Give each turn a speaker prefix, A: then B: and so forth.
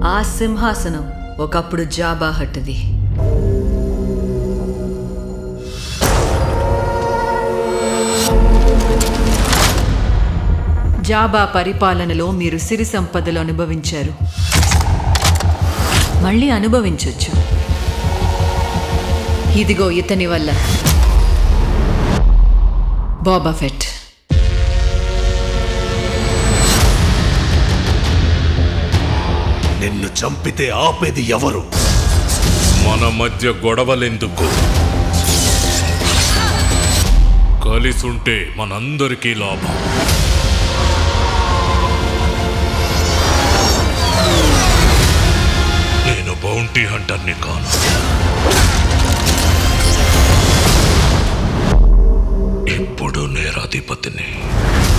A: ఆ సింహాసనం ఒకప్పుడు జాబా హట్టుది జాబా పరిపాలనలో మీరు సిరి సంపదలు అనుభవించారు మళ్ళీ అనుభవించొచ్చు ఇదిగో ఇతని వల్ల బాబా ఫెట్
B: నిన్ను చంపితే ఆపేది ఎవరు
C: మన మధ్య గొడవలెందుకు కలిసుంటే మనందరికీ లాభం నేను బౌంటీ హంటర్ని కాను ఇప్పుడు నేరాధిపతిని